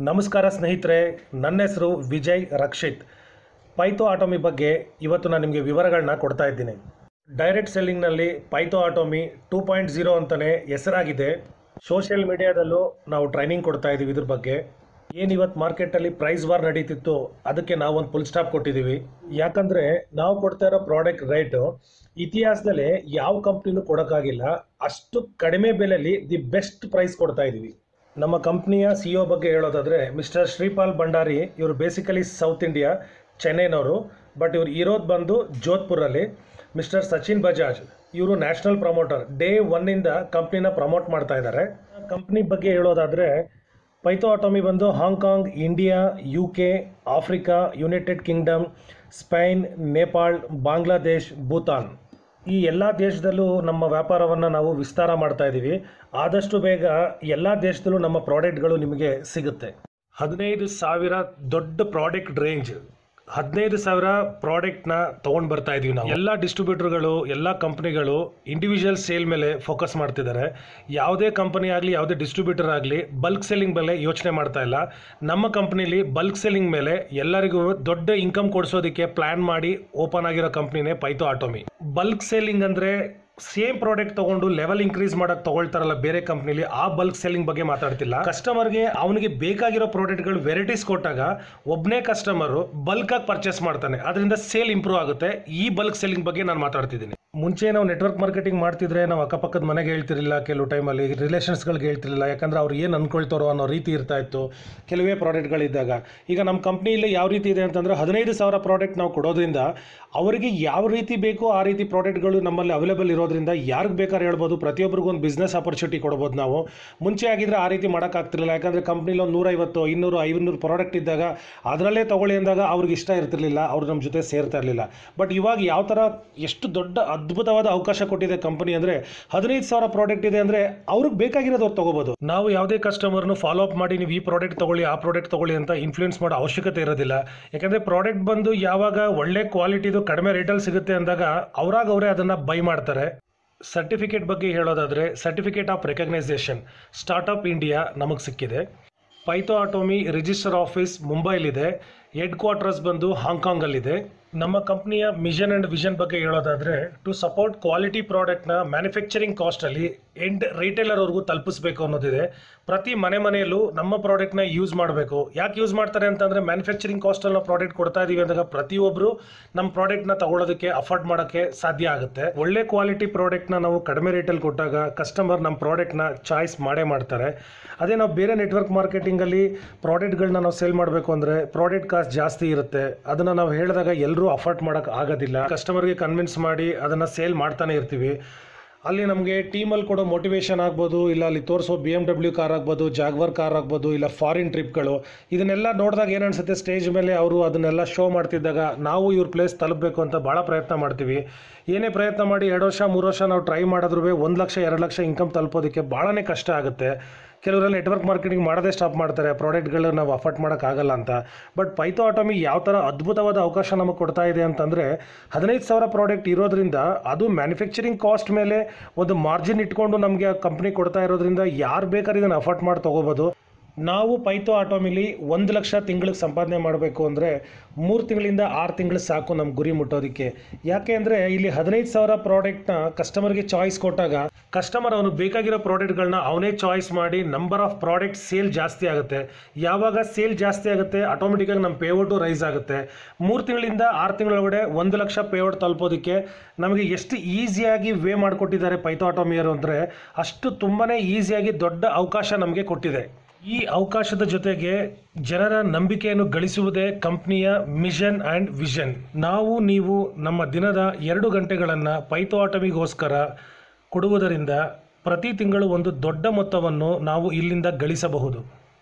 ನಮಸ್ಕಾರ ಸ್ನೇಹಿತರೆ ನನ್ನ ಹೆಸರು ವಿಜಯ್ ರಕ್ಷಿತ್ ಪೈಥೋ ಆಟೋಮಿ ಬಗ್ಗೆ ಇವತ್ತು ನಾನು ನಿಮಗೆ ವಿವರಗಳನ್ನ ಕೊಡ್ತಾ ಇದ್ದೀನಿ ಡೈರೆಕ್ಟ್ ಸೆಲ್ಲಿಂಗ್ನಲ್ಲಿ Phyto Atomy two point zero ಅಂತಲೇ ಹೆಸರಾಗಿದೆ ಸೋಷಿಯಲ್ ಮೀಡಿಯಾದಲ್ಲೂ ನಾವು ಟ್ರೈನಿಂಗ್ ಕೊಡ್ತಾ ಇದ್ದೀವಿ ಇದ್ರ ಬಗ್ಗೆ ಏನು ಇವತ್ತು ಮಾರ್ಕೆಟಲ್ಲಿ ಪ್ರೈಸ್ ವಾರ್ ನಡೀತಿತ್ತು ಅದಕ್ಕೆ ನಾವು ಒಂದು ಫುಲ್ ಸ್ಟಾಪ್ ಕೊಟ್ಟಿದ್ದೀವಿ ಯಾಕಂದರೆ ನಾವು ಕೊಡ್ತಾ ಇರೋ ಪ್ರಾಡಕ್ಟ್ ರೇಟು ಇತಿಹಾಸದಲ್ಲೇ ಯಾವ ಕಂಪ್ನಿನೂ ಕೊಡೋಕ್ಕಾಗಿಲ್ಲ ಅಷ್ಟು ಕಡಿಮೆ ಬೆಲೆಯಲ್ಲಿ ದಿ ಬೆಸ್ಟ್ ಪ್ರೈಸ್ ಕೊಡ್ತಾ ಇದ್ದೀವಿ ನಮ್ಮ ಕಂಪ್ನಿಯ ಸಿ ಒ ಬಗ್ಗೆ ಹೇಳೋದಾದರೆ ಮಿಸ್ಟರ್ ಶ್ರೀಪಾಲ್ ಭಂಡಾರಿ ಇವರು ಬೇಸಿಕಲಿ ಸೌತ್ ಇಂಡಿಯಾ ಚೆನ್ನೈನವರು ಬಟ್ ಇವ್ರು ಇರೋದು ಬಂದು ಜೋಧ್ಪುರಲ್ಲಿ ಮಿಸ್ಟರ್ ಸಚಿನ್ ಬಜಾಜ್ ಇವರು ನ್ಯಾಷನಲ್ ಪ್ರಮೋಟರ್ ಡೇ ಒನ್ನಿಂದ ಕಂಪ್ನಿನ ಪ್ರಮೋಟ್ ಮಾಡ್ತಾ ಇದ್ದಾರೆ ಕಂಪ್ನಿ ಬಗ್ಗೆ ಹೇಳೋದಾದರೆ ಪೈಥೋ ಆಟೋಮಿ ಬಂದು Hong Kong India U K Africa United Kingdom Spain Nepal Bangladesh Bhutan ಈ ಎಲ್ಲ ದೇಶದಲ್ಲೂ ನಮ್ಮ ವ್ಯಾಪಾರವನ್ನು ನಾವು ವಿಸ್ತಾರ ಮಾಡ್ತಾ ಇದ್ದೀವಿ ಆದಷ್ಟು ಬೇಗ ಎಲ್ಲ ದೇಶದಲ್ಲೂ ನಮ್ಮ ಪ್ರಾಡಕ್ಟ್ಗಳು ನಿಮಗೆ ಸಿಗುತ್ತೆ ಹದಿನೈದು ಸಾವಿರ ದೊಡ್ಡ ಪ್ರಾಡಕ್ಟ್ ರೇಂಜ್ ಹದಿನೈದು ಸಾವಿರ ಪ್ರಾಡಕ್ಟ್ನ ತೊಗೊಂಡು ಬರ್ತಾ ಇದೀವಿ ನಾವು ಎಲ್ಲ ಡಿಸ್ಟ್ರಿಬ್ಯೂಟರ್ಗಳು ಎಲ್ಲ ಕಂಪ್ನಿಗಳು ಇಂಡಿವಿಜುವಲ್ ಸೇಲ್ ಮೇಲೆ ಫೋಕಸ್ ಮಾಡ್ತಿದ್ದಾರೆ ಯಾವುದೇ ಕಂಪನಿ ಆಗಲಿ ಯಾವುದೇ ಡಿಸ್ಟ್ರಿಬ್ಯೂಟರ್ ಆಗಲಿ ಬಲ್ಕ್ ಸೆಲ್ಲಿಂಗ್ ಮೇಲೆ ಯೋಚನೆ ಮಾಡ್ತಾ ಇಲ್ಲ ನಮ್ಮ ಕಂಪ್ನಿಲಿ ಬಲ್ಕ್ ಸೆಲ್ಲಿಂಗ್ ಮೇಲೆ ಎಲ್ಲರಿಗೂ ದೊಡ್ಡ ಇನ್ಕಮ್ ಕೊಡಿಸೋದಕ್ಕೆ ಪ್ಲಾನ್ ಮಾಡಿ ಓಪನ್ ಆಗಿರೋ ಕಂಪ್ನಿನೇ ಪೈಥೋ ಆಟೋಮಿ ಬಲ್ಕ್ ಸೆಲ್ಲಿಂಗ್ ಅಂದರೆ ಸೇಮ್ ಪ್ರಾಡಕ್ಟ್ ತಗೊಂಡು ಲೆವೆಲ್ ಇನ್ಕ್ರೀಸ್ ಮಾಡಕ್ ತಗೊಳ್ತಾರಲ್ಲ ಬೇರೆ ಕಂಪ್ನಿಲಿ ಆ ಬಲ್ಕ್ ಸೆಲ್ಲಿಂಗ್ ಬಗ್ಗೆ ಮಾತಾಡ್ತಿಲ್ಲ ಕಸ್ಟಮರ್ಗೆ ಅವನಿಗೆ ಬೇಕಾಗಿರೋ ಪ್ರಾಡಕ್ಟ್ಗಳು ವೆರೈಟೀಸ್ ಕೊಟ್ಟಾಗ ಒಬ್ಬನೇ ಕಸ್ಟಮರು ಬಲ್ಕ್ ಆಗಿ ಪರ್ಚೇಸ್ ಮಾಡ್ತಾನೆ ಅದರಿಂದ ಸೇಲ್ ಇಂಪ್ರೂವ್ ಆಗುತ್ತೆ ಈ ಬಲ್ಕ್ ಸೆಲ್ಲಿಂಗ್ ಬಗ್ಗೆ ನಾನು ಮಾತಾಡ್ತಿದ್ದೀನಿ ಮುಂಚೆ ನಾವು ನೆಟ್ವರ್ಕ್ ಮಾರ್ಕೆಟಿಂಗ್ ಮಾಡ್ತಿದ್ರೆ ನಾವು ಅಕ್ಕಪಕ್ಕದ ಮನೆಗೆ ಹೇಳ್ತಿರಲಿಲ್ಲ ಕೆಲವು ಟೈಮಲ್ಲಿ ರಿಲೇಷನ್ಸ್ಗಳಿಗೆ ಹೇಳ್ತಿರಲಿಲ್ಲ ಯಾಕಂದ್ರೆ ಅವ್ರು ಏನು ಅನ್ಕೊಳ್ತಾರೋ ಅನ್ನೋ ರೀತಿ ಇರ್ತಾ ಇತ್ತು ಕೆಲವೇ ಪ್ರಾಡಕ್ಟ್ಗಳಿದ್ದಾಗ ಈಗ ನಮ್ಮ ಕಂಪ್ನಿಯಲ್ಲಿ ಯಾವ ರೀತಿ ಇದೆ ಅಂತಂದ್ರೆ ಹದಿನೈದು ಸಾವಿರ ಪ್ರಾಡಕ್ಟ್ ನಾವು ಕೊಡೋದ್ರಿಂದ ಅವರಿಗೆ ಯಾವ ರೀತಿ ಬೇಕೋ ಆ ರೀತಿ ಪ್ರಾಡಕ್ಟ್ಗಳು ನಮ್ಮಲ್ಲಿ ಅವೈಲೇಬಲ್ ಇರೋದ್ರಿಂದ ಯಾರಿಗೆ ಬೇಕಾದ್ರೆ ಹೇಳ್ಬೋದು ಪ್ರತಿಯೊಬ್ಬರಿಗೂ ಒಂದು ಬಿಸ್ನೆಸ್ ಆಪರ್ಚುನಿಟಿ ಕೊಡ್ಬೋದು ನಾವು ಮುಂಚೆ ಆಗಿದ್ರೆ ಆ ರೀತಿ ಮಾಡೋಕ್ಕಾಗ್ತಿರಲಿಲ್ಲ ಯಾಕಂದರೆ ಕಂಪ್ನಿಲಿ ಒಂದು ನೂರೈವತ್ತು ಇನ್ನೂರು ಐನೂರು ಪ್ರಾಡಕ್ಟ್ ಇದ್ದಾಗ ಅದರಲ್ಲೇ ತಗೊಳ್ಳಿ ಅಂದಾಗ ಅವ್ರಿಗೆ ಇಷ್ಟ ಇರ್ತಿರ್ಲಿಲ್ಲ ಅವ್ರು ನಮ್ಮ ಜೊತೆ ಸೇರ್ತಾ ಇರಲಿಲ್ಲ ಬಟ್ ಇವಾಗ ಯಾವ ಥರ ಎಷ್ಟು ದೊಡ್ಡ ಅದ್ಭುತವಾದ ಅವಕಾಶ ಕೊಟ್ಟಿದೆ ಕಂಪನಿ ಅಂದರೆ ಹದಿನೈದು ಸಾವಿರ ಪ್ರಾಡಕ್ಟ್ ಇದೆ ಅಂದರೆ ಅವ್ರಿಗೆ ಬೇಕಾಗಿರೋದು ಅವ್ರು ತಗೋಬೋದು ನಾವು ಯಾವುದೇ ಕಸ್ಟಮರ್ನು ಫಾಲೋ ಅಪ್ ಮಾಡಿ ನೀವು ಈ ಪ್ರಾಡಕ್ಟ್ ತಗೊಳ್ಳಿ ಆ ಪ್ರಾಡಕ್ಟ್ ತಗೊಳ್ಳಿ ಅಂತ ಇನ್ಫ್ಲೂಯೆನ್ಸ್ ಮಾಡೋ ಅವಶ್ಯಕತೆ ಇರೋದಿಲ್ಲ ಯಾಕಂದರೆ ಪ್ರಾಡಕ್ಟ್ ಬಂದು ಯಾವಾಗ ಒಳ್ಳೆ ಕ್ವಾಲಿಟಿದು ಕಡಿಮೆ ರೇಟಲ್ಲಿ ಸಿಗುತ್ತೆ ಅಂದಾಗ ಅವರಾಗ ಅವರೇ ಅದನ್ನು ಬೈ ಮಾಡ್ತಾರೆ ಸರ್ಟಿಫಿಕೇಟ್ ಬಗ್ಗೆ ಹೇಳೋದಾದರೆ certificate of recognition startup India ನಮಗೆ ಸಿಕ್ಕಿದೆ ಪೈಥೋ ಆಟೋಮಿ ರಿಜಿಸ್ಟರ್ ಆಫೀಸ್ ಮುಂಬೈಲಿದೆ ಹೆಡ್ ಕ್ವಾರ್ಟರ್ಸ್ ಬಂದು ಹಾಂಗ್ಕಾಂಗಲ್ಲಿದೆ ನಮ್ಮ ಕಂಪ್ನಿಯ ಮಿಷನ್ ಆ್ಯಂಡ್ ವಿಷನ್ ಬಗ್ಗೆ ಹೇಳೋದಾದರೆ ಟು ಸಪೋರ್ಟ್ ಕ್ವಾಲಿಟಿ ಪ್ರಾಡಕ್ಟ್ನ ಮ್ಯಾನುಫ್ಯಾಕ್ಚರಿಂಗ್ ಕಾಸ್ಟಲ್ಲಿ ಎಂಡ್ ರಿಟೇಲರ್ವರೆಗೂ ತಲುಪಿಸ್ಬೇಕು ಅನ್ನೋದಿದೆ ಪ್ರತಿ ಮನೆ ಮನೆಯಲ್ಲೂ ನಮ್ಮ ಪ್ರಾಡಕ್ಟ್ನ ಯೂಸ್ ಮಾಡಬೇಕು ಯಾಕೆ ಯೂಸ್ ಮಾಡ್ತಾರೆ ಅಂತಂದರೆ ಮ್ಯಾನುಫ್ಯಾಕ್ಚರಿಂಗ್ ಕಾಸ್ಟಲ್ಲಿ ನಾವು ಪ್ರಾಡಕ್ಟ್ ಕೊಡ್ತಾ ಇದೀವಿ ಅಂದಾಗ ಪ್ರತಿಯೊಬ್ಬರು ನಮ್ಮ ಪ್ರಾಡಕ್ಟ್ನ ತಗೊಳ್ಳೋದಕ್ಕೆ ಅಫೋರ್ಡ್ ಮಾಡೋಕ್ಕೆ ಸಾಧ್ಯ ಆಗುತ್ತೆ ಒಳ್ಳೆ ಕ್ವಾಲಿಟಿ ಪ್ರಾಡಕ್ಟ್ನ ನಾವು ಕಡಿಮೆ ರೇಟಲ್ಲಿ ಕೊಟ್ಟಾಗ ಕಸ್ಟಮರ್ ನಮ್ಮ ಪ್ರಾಡಕ್ಟ್ನ ಚಾಯ್ಸ್ ಮಾಡೇ ಮಾಡ್ತಾರೆ ಅದೇ ನಾವು ಬೇರೆ ನೆಟ್ವರ್ಕ್ ಮಾರ್ಕೆಟಿಂಗಲ್ಲಿ ಪ್ರಾಡಕ್ಟ್ಗಳನ್ನ ನಾವು ಸೇಲ್ ಮಾಡಬೇಕು ಅಂದರೆ ಪ್ರಾಡಕ್ಟ್ ಕಾಸ್ಟ್ ಜಾಸ್ತಿ ಇರುತ್ತೆ ಅದನ್ನು ನಾವು ಹೇಳಿದಾಗ ಎಲ್ಲರೂ ಅಫೋರ್ಡ್ ಮಾಡೋಕ್ಕೆ ಆಗೋದಿಲ್ಲ ಕಸ್ಟಮರ್ಗೆ ಕನ್ವಿನ್ಸ್ ಮಾಡಿ ಅದನ್ನು ಸೇಲ್ ಮಾಡ್ತಾನೆ ಇರ್ತೀವಿ ಅಲ್ಲಿ ನಮಗೆ ಟೀಮಲ್ಲಿ ಕೊಡೋ ಮೋಟಿವೇಶನ್ ಆಗ್ಬೋದು ಇಲ್ಲ ಅಲ್ಲಿ ತೋರಿಸೋ ಬಿ ಎಮ್ ಡಬ್ಲ್ಯೂ ಕಾರ್ ಆಗ್ಬೋದು ಜಾಗ್ವರ್ ಕಾರ್ ಆಗ್ಬೋದು ಇಲ್ಲ ಫಾರಿನ್ ಟ್ರಿಪ್ಗಳು ಇದನ್ನೆಲ್ಲ ನೋಡಿದಾಗ ಏನು ಅನ್ಸುತ್ತೆ ಸ್ಟೇಜ್ ಮೇಲೆ ಅವರು ಅದನ್ನೆಲ್ಲ ಶೋ ಮಾಡ್ತಿದ್ದಾಗ ನಾವು ಇವ್ರ ಪ್ಲೇಸ್ ತಲುಪಬೇಕು ಅಂತ ಭಾಳ ಪ್ರಯತ್ನ ಮಾಡ್ತೀವಿ ಏನೇ ಪ್ರಯತ್ನ ಮಾಡಿ ಎರಡು ವರ್ಷ ಮೂರು ವರ್ಷ ನಾವು ಟ್ರೈ ಮಾಡಿದ್ರೂ ಒಂದು ಲಕ್ಷ ಎರಡು ಲಕ್ಷ ಇನ್ಕಮ್ ತಲುಪೋದಕ್ಕೆ ಭಾಳನೇ ಕಷ್ಟ ಆಗುತ್ತೆ ಕೆಲವರೆಲ್ಲ ನೆಟ್ವರ್ಕ್ ಮಾರ್ಕೆಟಿಂಗ್ ಮಾಡೋದೇ ಸ್ಟಾಪ್ ಮಾಡ್ತಾರೆ ಪ್ರಾಡಕ್ಟ್ಗಳು ನಾವು ಅಫೋರ್ಡ್ ಮಾಡೋಕ್ಕಾಗಲ್ಲ ಅಂತ ಬಟ್ ಪೈಥೋ ಆಟೋಮಿ ಯಾವ ಥರ ಅದ್ಭುತವಾದ ಅವಕಾಶ ನಮಗೆ ಕೊಡ್ತಾ ಇದೆ ಅಂತಂದರೆ ಹದಿನೈದು ಸಾವಿರ ಪ್ರಾಡಕ್ಟ್ ಇರೋದ್ರಿಂದ ಅದು ಮ್ಯಾನುಫ್ಯಾಕ್ಚರಿಂಗ್ ಕಾಸ್ಟ್ ಮೇಲೆ ಒಂದು ಮಾರ್ಜಿನ್ ಇಟ್ಕೊಂಡು ನಮಗೆ ಆ ಕಂಪ್ನಿ ಕೊಡ್ತಾ ಇರೋದ್ರಿಂದ ಯಾರು ಬೇಕಾದ್ರೆ ಇದನ್ನು ಅಫೋರ್ಡ್ ಮಾಡಿ ತೊಗೋಬೋದು ನಾವು ಪೈಥೋ ಆಟೋಮಿಲಿ ಒಂದು ಲಕ್ಷ ತಿಂಗಳಿಗೆ ಸಂಪಾದನೆ ಮಾಡಬೇಕು ಅಂದರೆ ಮೂರು ತಿಂಗಳಿಂದ ಆರು ತಿಂಗಳು ಸಾಕು ನಮ್ಮ ಗುರಿ ಮುಟ್ಟೋದಕ್ಕೆ ಯಾಕೆ ಅಂದರೆ ಇಲ್ಲಿ ಹದಿನೈದು ಸಾವಿರ ಪ್ರಾಡಕ್ಟ್ನ ಕಸ್ಟಮರ್ಗೆ ಚಾಯ್ಸ್ ಕೊಟ್ಟಾಗ ಕಸ್ಟಮರ್ ಅವನು ಬೇಕಾಗಿರೋ ಪ್ರಾಡಕ್ಟ್ಗಳನ್ನ ಅವನೇ ಚಾಯ್ಸ್ ಮಾಡಿ ನಂಬರ್ ಆಫ್ ಪ್ರಾಡಕ್ಟ್ ಸೇಲ್ ಜಾಸ್ತಿ ಆಗುತ್ತೆ ಯಾವಾಗ ಸೇಲ್ ಜಾಸ್ತಿ ಆಗುತ್ತೆ ಆಟೋಮೆಟಿಕಾಗಿ ನಮ್ಮ ಪೇಔಟು ರೈಸ್ ಆಗುತ್ತೆ ಮೂರು ತಿಂಗಳಿಂದ ಆರು ತಿಂಗಳೊಳಗಡೆ ಒಂದು ಲಕ್ಷ ಪೇಔಟ್ ತಲುಪೋದಕ್ಕೆ ನಮಗೆ ಎಷ್ಟು ಈಸಿಯಾಗಿ ವೇ ಮಾಡಿಕೊಟ್ಟಿದ್ದಾರೆ ಪೈಥೋ ಆಟೋಮಿಯರು ಅಂದರೆ ಅಷ್ಟು ತುಂಬಾ ಈಸಿಯಾಗಿ ದೊಡ್ಡ ಅವಕಾಶ ನಮಗೆ ಕೊಟ್ಟಿದೆ ಈ ಅವಕಾಶದ ಜೊತೆಗೆ ಜನರ ನಂಬಿಕೆಯನ್ನು ಗಳಿಸುವುದೇ ಕಂಪ್ನಿಯ ಮಿಷನ್ ಆ್ಯಂಡ್ ವಿಷನ್ ನಾವು ನೀವು ನಮ್ಮ ದಿನದ ಎರಡು ಗಂಟೆಗಳನ್ನು ಪೈಥೋ ಆಟಮಿಗೋಸ್ಕರ ಕೊಡುವುದರಿಂದ ಪ್ರತಿ ತಿಂಗಳು ಒಂದು ದೊಡ್ಡ ಮೊತ್ತವನ್ನು ನಾವು ಇಲ್ಲಿಂದ ಗಳಿಸಬಹುದು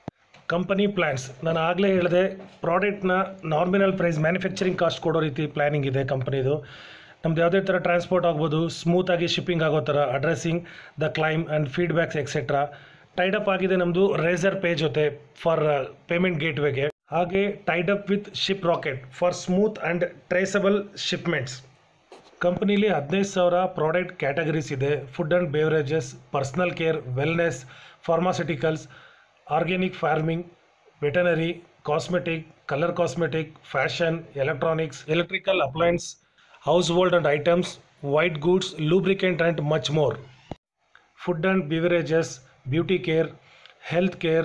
ಕಂಪನಿ ಪ್ಲ್ಯಾನ್ಸ್ ನಾನು ಆಗಲೇ ಹೇಳಿದೆ ಪ್ರಾಡಕ್ಟ್ನ ನಾರ್ಮಿನಲ್ ಪ್ರೈಸ್ ಮ್ಯಾನುಫ್ಯಾಕ್ಚರಿಂಗ್ ಕಾಸ್ಟ್ ಕೊಡೋ ರೀತಿ ಪ್ಲ್ಯಾನಿಂಗ್ ಇದೆ ಕಂಪ್ನಿದು ನಮ್ದು ಯಾವುದೇ ಥರ ಟ್ರಾನ್ಸ್ಪೋರ್ಟ್ ಆಗ್ಬೋದು ಸ್ಮೂತಾಗಿ ಶಿಪ್ಪಿಂಗ್ ಆಗೋ ಥರ addressing the claim and feedbacks etcetera tied up ಆಗಿದೆ ನಮ್ಮದು ರೇಸರ್ ಪೇ ಜೊತೆ ಫಾರ್ ಪೇಮೆಂಟ್ ಗೇಟ್ವೇಗೆ ಹಾಗೆ tied up with Shiprocket for smooth and traceable shipments ಕಂಪ್ನಿಲಿ ಹದಿನೈದು ಸಾವಿರ ಪ್ರಾಡಕ್ಟ್ ಕ್ಯಾಟಗರೀಸ್ ಇದೆ food and beverages personal care wellness pharmaceuticals organic farming veterinary cosmetic colour cosmetic fashion electronics electrical appliances household and items white goods lubricant and much more food and beverages beauty care health care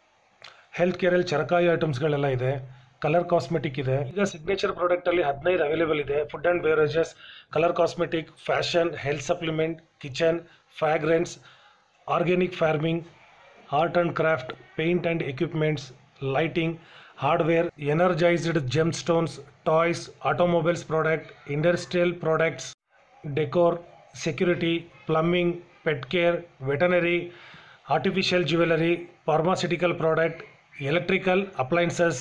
health ಕೇರಲ್ಲಿ ಚರಕಾಯಿ ಐಟಮ್ಸ್ಗಳೆಲ್ಲ ಇದೆ colour cosmetic ಇದೆ ಈಗ signature ಪ್ರಾಡಕ್ಟಲ್ಲಿ ಹದಿನೈದು available ಇದೆ food and beverages colour cosmetic fashion health supplement kitchen fragrance organic farming art and craft paint and equipments lighting hardware energised gemstones toys automobiles product industrial products decor security plumbing pet care veterinary artificial jewellery pharmaceutical product electrical appliances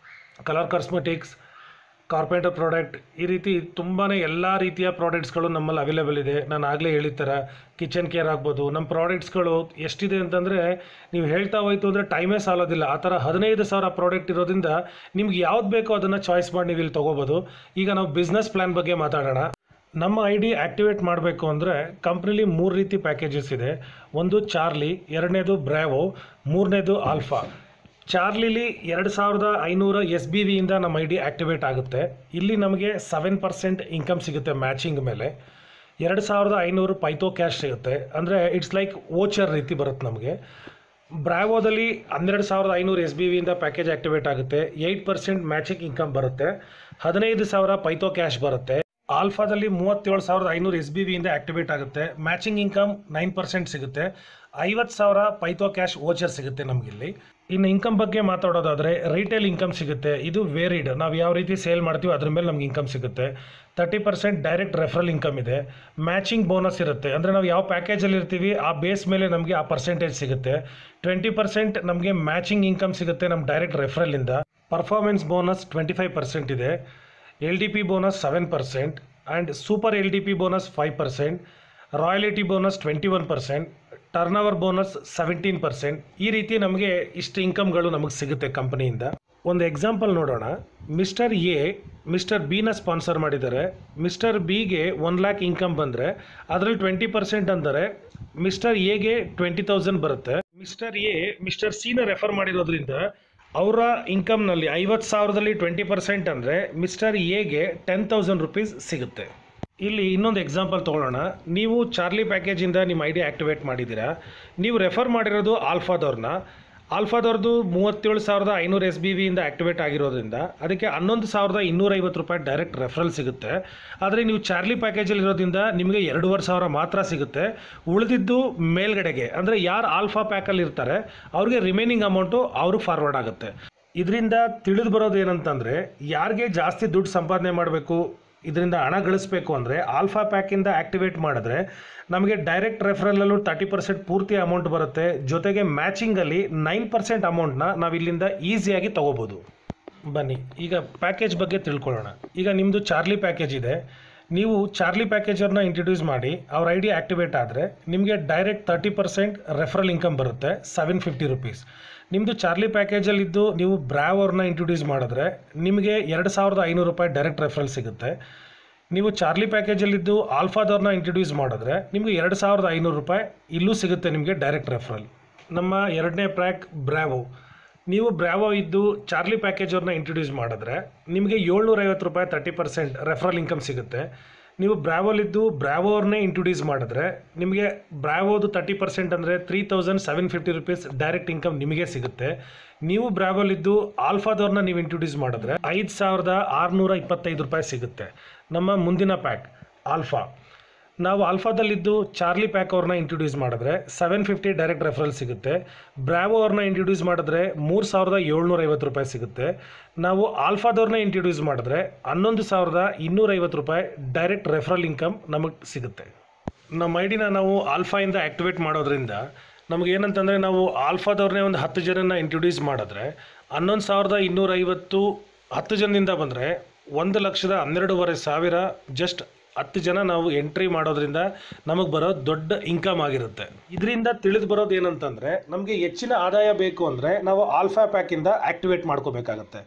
colour cosmetics carpenter product ಈ ರೀತಿ ತುಂಬಾ ಎಲ್ಲ ರೀತಿಯ ಪ್ರಾಡಕ್ಟ್ಸ್ಗಳು ನಮ್ಮಲ್ಲಿ available ಇದೆ ನಾನು ಆಗಲೇ ಹೇಳಿದ ಥರ ಕಿಚನ್ ಕೇರ್ ಆಗ್ಬೋದು ನಮ್ಮ ಪ್ರಾಡಕ್ಟ್ಸ್ಗಳು ಎಷ್ಟಿದೆ ಅಂತಂದರೆ ನೀವು ಹೇಳ್ತಾ ಹೋಯ್ತು ಅಂದರೆ ಟೈಮೇ ಸಾಲೋದಿಲ್ಲ ಆ ಥರ ಹದಿನೈದು ಸಾವಿರ ಪ್ರಾಡಕ್ಟ್ ಇರೋದ್ರಿಂದ ನಿಮ್ಗೆ ಯಾವ್ದು ಬೇಕೋ ಅದನ್ನು ಚಾಯ್ಸ್ ಮಾಡಿ ನೀವು ಇಲ್ಲಿ ತೊಗೋಬೋದು ಈಗ ನಾವು ಬಿಸ್ನೆಸ್ ಪ್ಲ್ಯಾನ್ ಬಗ್ಗೆ ಮಾತಾಡೋಣ ನಮ್ಮ ಐ ಡಿ ಆ್ಯಕ್ಟಿವೇಟ್ ಮಾಡಬೇಕು ಅಂದರೆ ಕಂಪ್ನಿಲಿ ಮೂರು ರೀತಿ ಪ್ಯಾಕೇಜಸ್ ಇದೆ ಒಂದು ಚಾರ್ಲಿ ಎರಡನೇದು ಬ್ರ್ಯಾವೋ ಮೂರನೇದು ಆಲ್ಫಾ ಚಾರ್ಲಿಲಿ ಎರಡು ಸಾವಿರದ ಐನೂರ ಎಸ್ ಬಿ ವಿಯಿಂದ ನಮ್ಮ ಐ ಡಿ ಆ್ಯಕ್ಟಿವೇಟ್ ಆಗುತ್ತೆ ಇಲ್ಲಿ ನಮಗೆ ಸೆವೆನ್ ಪರ್ಸೆಂಟ್ ಇನ್ಕಮ್ ಸಿಗುತ್ತೆ ಮ್ಯಾಚಿಂಗ್ ಮೇಲೆ ಎರಡು ಸಾವಿರದ ಐನೂರು ಪೈತೋ ಕ್ಯಾಶ್ ಸಿಗುತ್ತೆ ಅಂದರೆ ಇಟ್ಸ್ ಲೈಕ್ ಓಚರ್ ರೀತಿ ಬರುತ್ತೆ ನಮಗೆ ಬ್ರಾವೋದಲ್ಲಿ ಹನ್ನೆರಡು ಸಾವಿರದ ಐನೂರು ಎಸ್ ಬಿ ವಿಯಿಂದ ಪ್ಯಾಕೇಜ್ ಆ್ಯಕ್ಟಿವೇಟ್ ಆಗುತ್ತೆ ಏಯ್ಟ್ ಪರ್ಸೆಂಟ್ ಮ್ಯಾಚಿಂಗ್ ಇನ್ಕಮ್ ಬರುತ್ತೆ ಹದಿನೈದು ಸಾವಿರ ಪೈತೋ ಕ್ಯಾಶ್ ಬರುತ್ತೆ ಆಲ್ಫಾದಲ್ಲಿ ಮೂವತ್ತೇಳು ಸಾವಿರದ ಐನೂರು ಎಸ್ ಬಿ ವಿಯಿಂದ ಆ್ಯಕ್ಟಿವೇಟ್ ಆಗುತ್ತೆ ಮ್ಯಾಚಿಂಗ್ ಇನ್ಕಮ್ ನೈನ್ ಪರ್ಸೆಂಟ್ ಸಿಗುತ್ತೆ ಐವತ್ತು ಸಾವಿರ ಪೈತೋ ಕ್ಯಾಶ್ ಓಚರ್ ಸಿಗುತ್ತೆ ನಮಗಿಲ್ಲಿ ಇನ್ನು ಇನ್ಕಮ್ ಬಗ್ಗೆ ಮಾತಾಡೋದಾದರೆ ರೈಟೇಲ್ ಇನ್ಕಮ್ ಸಿಗುತ್ತೆ ಇದು ವೇರಿಡ್ ನಾವು ಯಾವ ರೀತಿ ಸೇಲ್ ಮಾಡ್ತೀವಿ ಅದ್ರ ಮೇಲೆ ನಮ್ಗೆ ಇನ್ಕಮ್ ಸಿಗುತ್ತೆ thirty percent direct referral income ಇದೆ ಮ್ಯಾಚಿಂಗ್ ಬೋನಸ್ ಇರುತ್ತೆ ಅಂದರೆ ನಾವು ಯಾವ ಪ್ಯಾಕೇಜಲ್ಲಿ ಇರ್ತೀವಿ ಆ ಬೇಸ್ ಮೇಲೆ ನಮಗೆ ಆ ಪರ್ಸೆಂಟೇಜ್ ಸಿಗುತ್ತೆ ಟ್ವೆಂಟಿ ಪರ್ಸೆಂಟ್ ನಮಗೆ ಮ್ಯಾಚಿಂಗ್ ಇನ್ಕಮ್ ಸಿಗುತ್ತೆ ನಮ್ಮ ಡೈರೆಕ್ಟ್ ರೆಫರಲಿಂದ performance bonus twenty five percent ಇದೆ L D P bonus seven percent and super L D P bonus five percent royalty bonus twenty one percent turnover bonus seventeen percent ಈ ರೀತಿ ನಮಗೆ ಇಷ್ಟು ಇನ್ಕಮ್ಗಳು ನಮಗೆ ಸಿಗುತ್ತೆ ಕಂಪನಿಯಿಂದ ಒಂದು ಎಕ್ಸಾಂಪಲ್ ನೋಡೋಣ ಮಿಸ್ಟರ್ ಎ ಮಿಸ್ಟರ್ ಬಿನ ಸ್ಪಾನ್ಸರ್ ಮಾಡಿದ್ದಾರೆ ಮಿಸ್ಟರ್ ಬಿಗೆ ಒನ್ ಲ್ಯಾಕ್ ಇನ್ಕಮ್ ಬಂದರೆ ಅದರಲ್ಲಿ ಟ್ವೆಂಟಿ ಪರ್ಸೆಂಟ್ ಅಂದರೆ ಮಿಸ್ಟರ್ ಎಗೆ ಟ್ವೆಂಟಿ ತೌಸಂಡ್ ಬರುತ್ತೆ ಮಿಸ್ಟರ್ ಎ ಮಿಸ್ಟರ್ ಸಿನ ರೆಫರ್ ಮಾಡಿರೋದ್ರಿಂದ ಅವರ ಇನ್ಕಮ್ನಲ್ಲಿ ಐವತ್ತು ಸಾವಿರದಲ್ಲಿ ಟ್ವೆಂಟಿ ಪರ್ಸೆಂಟ್ ಅಂದರೆ ಮಿಸ್ಟರ್ ಎಗೆ ಟೆನ್ ತೌಸಂಡ್ ರುಪೀಸ್ ಸಿಗುತ್ತೆ ಇಲ್ಲಿ ಇನ್ನೊಂದು ಎಕ್ಸಾಂಪಲ್ ತೊಗೊಳ್ಳೋಣ ನೀವು ಚಾರ್ಲಿ ಪ್ಯಾಕೇಜಿಂದ ನಿಮ್ಮ ಐ ಡಿ ಆ್ಯಕ್ಟಿವೇಟ್ ಮಾಡಿದ್ದೀರಾ ನೀವು ರೆಫರ್ ಮಾಡಿರೋದು ಆಲ್ಫಾದವ್ರನ್ನ ಆಲ್ಫಾದವ್ರದ್ದು ಮೂವತ್ತೇಳು ಸಾವಿರದ ಐನೂರು ಎಸ್ ಬಿ ವಿಯಿಂದ ಆ್ಯಕ್ಟಿವೇಟ್ ಆಗಿರೋದ್ರಿಂದ ಅದಕ್ಕೆ ಹನ್ನೊಂದು ಸಾವಿರದ ಇನ್ನೂರೈವತ್ತು ರೂಪಾಯಿ ಡೈರೆಕ್ಟ್ ರೆಫರಲ್ ಸಿಗುತ್ತೆ ಆದರೆ ನೀವು ಚಾರ್ಲಿ ಪ್ಯಾಕೇಜಲ್ಲಿ ಇರೋದ್ರಿಂದ ನಿಮಗೆ ಎರಡೂವರೆ ಸಾವಿರ ಮಾತ್ರ ಸಿಗುತ್ತೆ ಉಳಿದಿದ್ದು ಮೇಲ್ಗಡೆಗೆ ಅಂದರೆ ಯಾರು ಆಲ್ಫಾ ಪ್ಯಾಕಲ್ಲಿ ಇರ್ತಾರೆ ಅವ್ರಿಗೆ ರಿಮೈನಿಂಗ್ ಅಮೌಂಟು ಅವ್ರಿಗೆ ಫಾರ್ವರ್ಡ್ ಆಗುತ್ತೆ ಇದರಿಂದ ತಿಳಿದು ಬರೋದು ಏನಂತಂದರೆ ಯಾರಿಗೆ ಜಾಸ್ತಿ ದುಡ್ಡು ಸಂಪಾದನೆ ಮಾಡಬೇಕು ಇದರಿಂದ ಹಣ ಗಳಿಸಬೇಕು ಅಂದರೆ ಆಲ್ಫಾ ಪ್ಯಾಕಿಂದ ಆ್ಯಕ್ಟಿವೇಟ್ ಮಾಡಿದ್ರೆ ನಮಗೆ ಡೈರೆಕ್ಟ್ ರೆಫರಲ್ಲೂ ತರ್ಟಿ ಪರ್ಸೆಂಟ್ ಪೂರ್ತಿ ಅಮೌಂಟ್ ಬರುತ್ತೆ ಜೊತೆಗೆ ಮ್ಯಾಚಿಂಗಲ್ಲಿ ನೈನ್ ಪರ್ಸೆಂಟ್ ಅಮೌಂಟ್ನ ನಾವು ಇಲ್ಲಿಂದ ಈಸಿಯಾಗಿ ತೊಗೋಬೋದು ಬನ್ನಿ ಈಗ ಪ್ಯಾಕೇಜ್ ಬಗ್ಗೆ ತಿಳ್ಕೊಳ್ಳೋಣ ಈಗ ನಿಮ್ಮದು ಚಾರ್ಲಿ ಪ್ಯಾಕೇಜ್ ಇದೆ ನೀವು ಚಾರ್ಲಿ ಪ್ಯಾಕೇಜರ್ನ ಇಂಟ್ರಡ್ಯೂಸ್ ಮಾಡಿ ಅವ್ರ ಐ ಡಿ ಆ್ಯಕ್ಟಿವೇಟ್ ಆದರೆ ನಿಮಗೆ direct thirty percent referral income ಬರುತ್ತೆ ಸೆವೆನ್ ಫಿಫ್ಟಿ ರುಪೀಸ್ ನಿಮ್ಮದು ಚಾರ್ಲಿ ಪ್ಯಾಕೇಜಲ್ಲಿದ್ದು ನೀವು ಬ್ರಾವ್ ಅವ್ರನ್ನ ಇಂಟ್ರೊಡ್ಯೂಸ್ ಮಾಡಿದ್ರೆ ನಿಮಗೆ ಎರಡು ಸಾವಿರದ ಐನೂರು ರೂಪಾಯಿ ಡೈರೆಕ್ಟ್ ರೆಫರಲ್ ಸಿಗುತ್ತೆ ನೀವು ಚಾರ್ಲಿ ಪ್ಯಾಕೇಜಲ್ಲಿದ್ದು ಆಲ್ಫಾದವ್ರನ್ನ ಇಂಟ್ರೊಡ್ಯೂಸ್ ಮಾಡಿದ್ರೆ ನಿಮಗೆ ಎರಡು ಸಾವಿರದ ಐನೂರು ರೂಪಾಯಿ ಇಲ್ಲೂ ಸಿಗುತ್ತೆ ನಿಮಗೆ ಡೈರೆಕ್ಟ್ ರೆಫರಲ್ ನಮ್ಮ ಎರಡನೇ ಪ್ಯಾಕ್ ಬ್ರಾವೋ ನೀವು ಬ್ರಾವೋ ಇದ್ದು ಚಾರ್ಲಿ ಪ್ಯಾಕೇಜ್ ಅವ್ರನ್ನ ಇಂಟ್ರೊಡ್ಯೂಸ್ ಮಾಡಿದ್ರೆ ನಿಮಗೆ ಏಳ್ನೂರೈವತ್ತು ರೂಪಾಯಿ ತರ್ಟಿ ಪರ್ಸೆಂಟ್ ರೆಫರಲ್ ಇನ್ಕಮ್ ಸಿಗುತ್ತೆ ನೀವು ಬ್ರಾವೋಲಿದ್ದು ಬ್ರಾವೋ ಅವ್ರನ್ನೇ ಇಂಟ್ರೊಡ್ಯೂಸ್ ಮಾಡಿದ್ರೆ ನಿಮಗೆ ಬ್ರಾವೋದು ತರ್ಟಿ ಪರ್ಸೆಂಟ್ ಅಂದರೆ three thousand seven fifty rupees direct income ನಿಮಗೆ ಸಿಗುತ್ತೆ ನೀವು ಬ್ರಾವೋಲಿದ್ದು ಆಲ್ಫಾದವ್ರನ್ನ ನೀವು ಇಂಟ್ರೊಡ್ಯೂಸ್ ಮಾಡಿದ್ರೆ ಐದು ಸಾವಿರದ ಆರುನೂರ ಇಪ್ಪತ್ತೈದು ರೂಪಾಯಿ ಸಿಗುತ್ತೆ ನಮ್ಮ ಮುಂದಿನ ಪ್ಯಾಕ್ ಆಲ್ಫಾ ನಾವು ಆಲ್ಫಾದಲ್ಲಿದ್ದು ಚಾರ್ಲಿ ಪ್ಯಾಕ್ ಅವ್ರನ್ನ ಇಂಟ್ರೊಡ್ಯೂಸ್ ಮಾಡಿದ್ರೆ ಸೆವೆನ್ ಫಿಫ್ಟಿ ಡೈರೆಕ್ಟ್ ರೆಫರಲ್ ಸಿಗುತ್ತೆ ಬ್ರಾವೋ ಅವ್ರನ್ನ ಇಂಟ್ರೊಡ್ಯೂಸ್ ಮಾಡಿದ್ರೆ ಮೂರು ಸಾವಿರದ ಏಳ್ನೂರ ಐವತ್ತು ರೂಪಾಯಿ ಸಿಗುತ್ತೆ ನಾವು ಆಲ್ಫಾದವ್ರನ್ನ ಇಂಟ್ರೊಡ್ಯೂಸ್ ಮಾಡಿದ್ರೆ ಹನ್ನೊಂದು ಸಾವಿರದ ಇನ್ನೂರೈವತ್ತು ರೂಪಾಯಿ ಡೈರೆಕ್ಟ್ ರೆಫರಲ್ ಇನ್ಕಮ್ ನಮಗೆ ಸಿಗುತ್ತೆ ನಮ್ಮ ಐ ಡಿನ ನಾವು ಆಲ್ಫಾಯಿಂದ ಆ್ಯಕ್ಟಿವೇಟ್ ಮಾಡೋದ್ರಿಂದ ನಮಗೆ ಏನಂತಂದರೆ ನಾವು ಆಲ್ಫಾದವ್ರನ್ನೇ ಒಂದು ಹತ್ತು ಜನನ ಇಂಟ್ರೊಡ್ಯೂಸ್ ಮಾಡಿದ್ರೆ ಹನ್ನೊಂದು ಸಾವಿರದ ಇನ್ನೂರೈವತ್ತು ಹತ್ತು ಜನದಿಂದ ಬಂದರೆ ಒಂದು ಲಕ್ಷದ ಹನ್ನೆರಡೂವರೆ ಸಾವಿರ ಜಸ್ಟ್ ಹತ್ತು ಜನ ನಾವು ಎಂಟ್ರಿ ಮಾಡೋದ್ರಿಂದ ನಮಗೆ ಬರೋ ದೊಡ್ಡ ಇನ್ಕಮ್ ಆಗಿರುತ್ತೆ ಇದರಿಂದ ತಿಳಿದು ಬರೋದು ಏನಂತಂದರೆ ನಮಗೆ ಹೆಚ್ಚಿನ ಆದಾಯ ಬೇಕು ಅಂದರೆ ನಾವು ಆಲ್ಫಾ ಪ್ಯಾಕಿಂದ ಆ್ಯಕ್ಟಿವೇಟ್ ಮಾಡ್ಕೋಬೇಕಾಗತ್ತೆ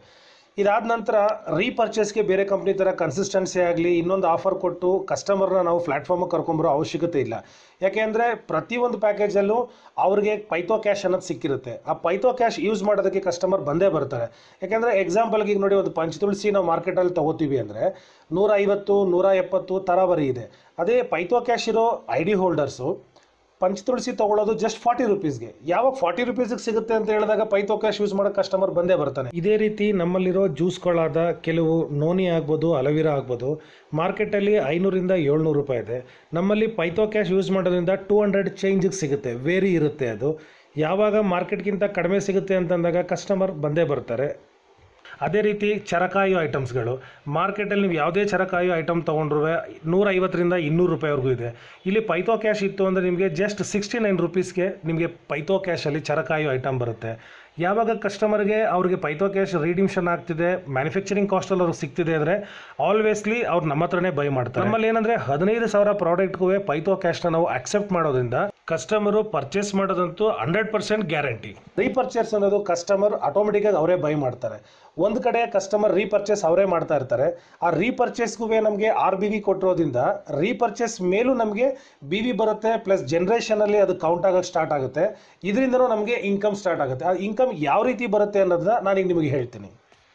ಇದಾದ ನಂತರ ರೀಪರ್ಚೇಸ್ಗೆ ಬೇರೆ ಕಂಪ್ನಿ ಥರ ಕನ್ಸಿಸ್ಟೆನ್ಸಿ ಆಗಲಿ ಇನ್ನೊಂದು ಆಫರ್ ಕೊಟ್ಟು ಕಸ್ಟಮರ್ನ ನಾವು ಪ್ಲ್ಯಾಟ್ಫಾರ್ಮಿಗೆ ಕರ್ಕೊಂಬರೋ ಅವಶ್ಯಕತೆ ಇಲ್ಲ ಯಾಕೆಂದರೆ ಪ್ರತಿಯೊಂದು ಪ್ಯಾಕೇಜಲ್ಲೂ ಅವ್ರಿಗೆ ಪೈತೋ ಕ್ಯಾಶ್ ಅನ್ನೋದು ಸಿಕ್ಕಿರುತ್ತೆ ಆ ಪೈತೋ ಕ್ಯಾಶ್ ಯೂಸ್ ಮಾಡೋದಕ್ಕೆ ಕಸ್ಟಮರ್ ಬಂದೇ ಬರ್ತಾರೆ ಯಾಕೆಂದರೆ ಎಕ್ಸಾಂಪಲ್ಗೆ ಈಗ ನೋಡಿ ಒಂದು ಪಂಚತುಳಸಿ ನಾವು ಮಾರ್ಕೆಟಲ್ಲಿ ತೊಗೋತೀವಿ ಅಂದರೆ ನೂರ ಐವತ್ತು ನೂರ ಎಪ್ಪತ್ತು ತರಾವರಿ ಇದೆ ಅದೇ ಪೈತೋ ಕ್ಯಾಶ್ ಇರೋ ಐ ಡಿ ಹೋಲ್ಡರ್ಸು ಪಂಚತುಳಸಿ ತೊಗೊಳ್ಳೋದು ಜಸ್ಟ್ ಫಾರ್ಟಿ ರುಪೀಸ್ಗೆ ಯಾವಾಗ ಫಾರ್ಟಿ ರುಪೀಸಿಗೆ ಸಿಗುತ್ತೆ ಅಂತ ಹೇಳಿದಾಗ ಪೈತೋ ಕ್ಯಾಶ್ ಯೂಸ್ ಮಾಡೋ ಕಸ್ಟಮರ್ ಬಂದೇ ಬರ್ತಾನೆ ಇದೇ ರೀತಿ ನಮ್ಮಲ್ಲಿರೋ ಜ್ಯೂಸ್ಗಳಾದ ಕೆಲವು ನೋನಿ ಆಗ್ಬೋದು ಅಲವೀರಾ ಆಗ್ಬೋದು ಮಾರ್ಕೆಟಲ್ಲಿ ಐನೂರಿಂದ ಏಳ್ನೂರು ರೂಪಾಯಿ ಇದೆ ನಮ್ಮಲ್ಲಿ ಪೈತೋ ಕ್ಯಾಶ್ ಯೂಸ್ ಮಾಡೋದ್ರಿಂದ ಟೂ ಹಂಡ್ರೆಡ್ ಚೇಂಜಿಗೆ ಸಿಗುತ್ತೆ ವೇರಿ ಇರುತ್ತೆ ಅದು ಯಾವಾಗ ಮಾರ್ಕೆಟ್ಗಿಂತ ಕಡಿಮೆ ಸಿಗುತ್ತೆ ಅಂತಂದಾಗ ಕಸ್ಟಮರ್ ಬಂದೇ ಬರ್ತಾರೆ ಅದೇ ರೀತಿ ಚರಕಾಯು ಐಟಮ್ಸ್ಗಳು ಮಾರ್ಕೆಟಲ್ಲಿ ನೀವು ಯಾವುದೇ ಚರಕಾಯು ಐಟಮ್ ತೊಗೊಂಡ್ರು ನೂರ ಐವತ್ತರಿಂದ ಇನ್ನೂರು ರೂಪಾಯಿವರೆಗೂ ಇದೆ ಇಲ್ಲಿ ಪೈತೋ ಕ್ಯಾಶ್ ಇತ್ತು ಅಂದರೆ ನಿಮಗೆ ಜಸ್ಟ್ ಸಿಕ್ಸ್ಟಿ ನೈನ್ ರುಪೀಸ್ಗೆ ನಿಮಗೆ ಪೈತೋ ಕ್ಯಾಶಲ್ಲಿ ಚರಕಾಯು ಐಟಮ್ ಬರುತ್ತೆ ಯಾವಾಗ ಕಸ್ಟಮರ್ಗೆ ಅವ್ರಿಗೆ ಪೈತೋ ಕ್ಯಾಶ್ ರೀಡಿಮ್ಷನ್ ಆಗ್ತಿದೆ ಮ್ಯಾನುಫ್ಯಾಕ್ಚರಿಂಗ್ ಕಾಸ್ಟಲ್ಲಿ ಅವ್ರಿಗೆ ಸಿಗ್ತಿದೆ ಅಂದರೆ ಆಲ್ವೇಸ್ಲಿ ಅವ್ರು ನಮ್ಮ ಹತ್ರನೇ ಬೈ ಮಾಡ್ತಾರೆ ನಮ್ಮಲ್ಲಿ ಏನಂದರೆ ಹದಿನೈದು ಸಾವಿರ ಪ್ರಾಡಕ್ಟ್ಗೂ ಪೈತೋ ಕ್ಯಾಶ್ನ ನಾವು ಅಕ್ಸೆಪ್ಟ್ ಮಾಡೋದ್ರಿಂದ ಕಸ್ಟಮರು ಪರ್ಚೇಸ್ ಮಾಡೋದಂತೂ ಹಂಡ್ರೆಡ್ ಪರ್ಸೆಂಟ್ ಗ್ಯಾರಂಟಿ ರೀಪರ್ಚೇಸ್ ಅನ್ನೋದು ಕಸ್ಟಮರ್ ಆಟೋಮೆಟಿಕ್ಕಾಗಿ ಅವರೇ ಬೈ ಮಾಡ್ತಾರೆ ಒಂದು ಕಡೆ ಕಸ್ಟಮರ್ ರೀಪರ್ಚೇಸ್ ಅವರೇ ಮಾಡ್ತಾ ಇರ್ತಾರೆ ಆ ರೀಪರ್ಚೇಸ್ಗೂ ನಮಗೆ ಆರ್ ಬಿ ವಿ ಕೊಟ್ಟಿರೋದ್ರಿಂದ ರೀಪರ್ಚೇಸ್ ಮೇಲೂ ನಮಗೆ ಬಿ ವಿ ಬರುತ್ತೆ ಪ್ಲಸ್ ಜನ್ರೇಷನಲ್ಲಿ ಅದು ಕೌಂಟ್ ಆಗೋಕ್ಕೆ ಸ್ಟಾರ್ಟ್ ಆಗುತ್ತೆ ಇದರಿಂದನೂ ನಮಗೆ ಇನ್ಕಮ್ ಸ್ಟಾರ್ಟ್ ಆಗುತ್ತೆ ಆ ಇನ್ಕಮ್ ಯಾವ ರೀತಿ ಬರುತ್ತೆ ಅನ್ನೋದನ್ನ ನಾನೀಗ ನಿಮಗೆ ಹೇಳ್ತೀನಿ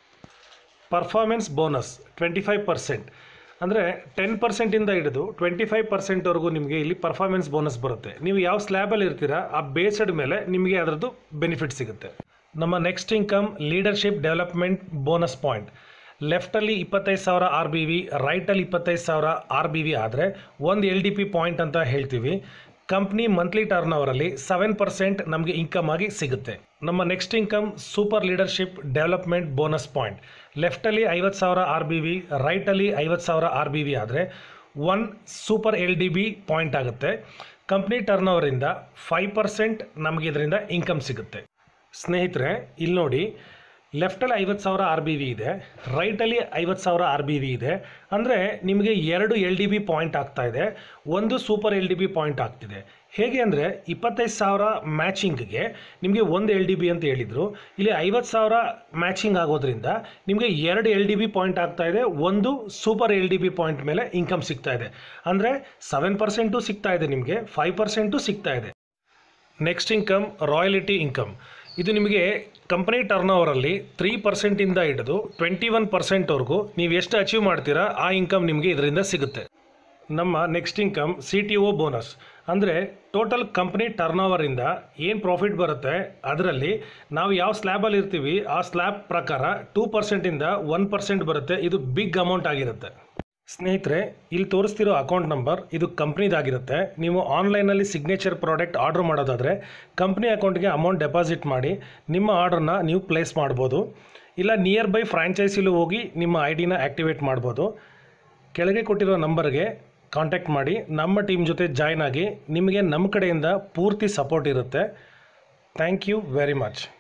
performance bonus twenty five percent ಅಂದರೆ ಟೆನ್ ಪರ್ಸೆಂಟಿಂದ ಹಿಡಿದು ಟ್ವೆಂಟಿ ಫೈವ್ ಪರ್ಸೆಂಟ್ವರೆಗೂ ನಿಮಗೆ ಇಲ್ಲಿ ಪರ್ಫಾರ್ಮೆನ್ಸ್ ಬೋನಸ್ ಬರುತ್ತೆ ನೀವು ಯಾವ ಸ್ಲ್ಯಾಬಲ್ಲಿ ಇರ್ತೀರಾ ಆ ಬೇಸ್ಡ್ ಮೇಲೆ ನಿಮಗೆ ಅದರದ್ದು ಬೆನಿಫಿಟ್ ಸಿಗುತ್ತೆ ನಮ್ಮ next income leadership development bonus point ಲೆಫ್ಟಲ್ಲಿ ಇಪ್ಪತ್ತೈದು ಸಾವಿರ ಆರ್ ಬಿ ವಿ ರೈಟಲ್ಲಿ ಇಪ್ಪತ್ತೈದು ಸಾವಿರ ಆರ್ ಬಿ ವಿ ಆದರೆ ಒಂದು ಎಲ್ ಡಿ ಪಿ ಪಾಯಿಂಟ್ ಅಂತ ಹೇಳ್ತೀವಿ ಕಂಪ್ನಿ ಮಂತ್ಲಿ ಟರ್ನ್ ಓವರಲ್ಲಿ ಸೆವೆನ್ ಪರ್ಸೆಂಟ್ ನಮಗೆ ಇನ್ಕಮ್ ಆಗಿ ಸಿಗುತ್ತೆ ನಮ್ಮ next income super leadership development bonus point ಲೆಫ್ಟಲ್ಲಿ ಐವತ್ತು ಸಾವಿರ ಆರ್ ಬಿ ವಿ ರೈಟಲ್ಲಿ ಐವತ್ತು ಸಾವಿರ ಆರ್ ಬಿ ವಿ ಆದರೆ one super L D B point ಆಗುತ್ತೆ ಕಂಪ್ನಿ ಟರ್ನ್ ಓವರಿಂದ ಫೈವ್ ಪರ್ಸೆಂಟ್ ನಮಗೆ ಇದರಿಂದ ಇನ್ಕಮ್ ಸಿಗುತ್ತೆ ಸ್ನೇಹಿತರೆ ಇಲ್ಲಿ ನೋಡಿ ಲೆಫ್ಟಲ್ಲಿ ಐವತ್ತು ಸಾವಿರ ಆರ್ ಬಿ ವಿ ಇದೆ ರೈಟಲ್ಲಿ ಐವತ್ತು ಸಾವಿರ ಆರ್ ಬಿ ವಿ ಇದೆ ಅಂದರೆ ನಿಮಗೆ ಎರಡು ಎಲ್ ಡಿ ಬಿ ಪಾಯಿಂಟ್ ಆಗ್ತಾ ಇದೆ ಒಂದು super L D B point ಆಗ್ತಿದೆ ಹೇಗೆ ಅಂದರೆ ಇಪ್ಪತ್ತೈದು ಸಾವಿರ ಮ್ಯಾಚಿಂಗ್ಗೆ ನಿಮಗೆ ಒಂದು ಎಲ್ ಡಿ ಬಿ ಅಂತ ಹೇಳಿದರು ಇಲ್ಲಿ ಐವತ್ತು ಸಾವಿರ ಮ್ಯಾಚಿಂಗ್ ಆಗೋದ್ರಿಂದ ನಿಮಗೆ ಎರಡು ಎಲ್ ಡಿ ಬಿ ಪಾಯಿಂಟ್ ಆಗ್ತಾ ಇದೆ ಒಂದು super L D B point ಮೇಲೆ ಇನ್ಕಮ್ ಸಿಗ್ತಾ ಇದೆ ಅಂದರೆ ಸೆವೆನ್ ಪರ್ಸೆಂಟು ಸಿಗ್ತಾ ಇದೆ ನಿಮಗೆ ಫೈವ್ ಪರ್ಸೆಂಟು ಸಿಗ್ತಾ ಇದೆ ನೆಕ್ಸ್ಟ್ ಇನ್ಕಮ್ ರಾಯಲಿಟಿ ಇನ್ಕಮ್ ಇದು ನಿಮಗೆ ಕಂಪನಿ ಟರ್ನ್ ಓವರಲ್ಲಿ ತ್ರೀ ಪರ್ಸೆಂಟಿಂದ ಹಿಡಿದು ಟ್ವೆಂಟಿ ಒನ್ ಪರ್ಸೆಂಟ್ವರೆಗೂ ನೀವು ಎಷ್ಟು ಅಚೀವ್ ಮಾಡ್ತೀರಾ ಆ ಇನ್ಕಮ್ ನಿಮಗೆ ಇದರಿಂದ ಸಿಗುತ್ತೆ ನಮ್ಮ next income C T O bonus ಅಂದರೆ ಟೋಟಲ್ ಕಂಪ್ನಿ ಟರ್ನ್ ಓವರಿಂದ ಏನು ಪ್ರಾಫಿಟ್ ಬರುತ್ತೆ ಅದರಲ್ಲಿ ನಾವು ಯಾವ ಸ್ಲ್ಯಾಬಲ್ಲಿ ಇರ್ತೀವಿ ಆ ಸ್ಲ್ಯಾಬ್ ಪ್ರಕಾರ ಟೂ ಪರ್ಸೆಂಟಿಂದ ಒನ್ ಪರ್ಸೆಂಟ್ ಬರುತ್ತೆ ಇದು ಬಿಗ್ ಅಮೌಂಟ್ ಆಗಿರುತ್ತೆ ಸ್ನೇಹಿತರೆ ಇಲ್ಲಿ ತೋರಿಸ್ತಿರೋ ಅಕೌಂಟ್ ನಂಬರ್ ಇದು ಕಂಪ್ನಿದಾಗಿರುತ್ತೆ ನೀವು ಆನ್ಲೈನಲ್ಲಿ ಸಿಗ್ನೇಚರ್ ಪ್ರಾಡಕ್ಟ್ ಆರ್ಡ್ರ್ ಮಾಡೋದಾದರೆ ಕಂಪ್ನಿ ಅಕೌಂಟ್ಗೆ ಅಮೌಂಟ್ ಡೆಪಾಸಿಟ್ ಮಾಡಿ ನಿಮ್ಮ ಆರ್ಡ್ರನ್ನ ನೀವು ಪ್ಲೇಸ್ ಮಾಡ್ಬೋದು ಇಲ್ಲ ನಿಯರ್ ಬೈ ಫ್ರಾಂಚೈಸಿಲು ಹೋಗಿ ನಿಮ್ಮ ಐ ಡಿನ ಆ್ಯಕ್ಟಿವೇಟ್ ಮಾಡ್ಬೋದು ಕೆಳಗೆ ಕೊಟ್ಟಿರೋ ನಂಬರ್ಗೆ ಕಾಂಟ್ಯಾಕ್ಟ್ ಮಾಡಿ ನಮ್ಮ ಟೀಮ್ ಜೊತೆ ಜಾಯ್ನ್ ಆಗಿ ನಿಮಗೆ ನಮ್ಮ ಕಡೆಯಿಂದ ಪೂರ್ತಿ ಸಪೋರ್ಟ್ ಇರುತ್ತೆ ಥ್ಯಾಂಕ್ ಯು ವೆರಿ ಮಚ್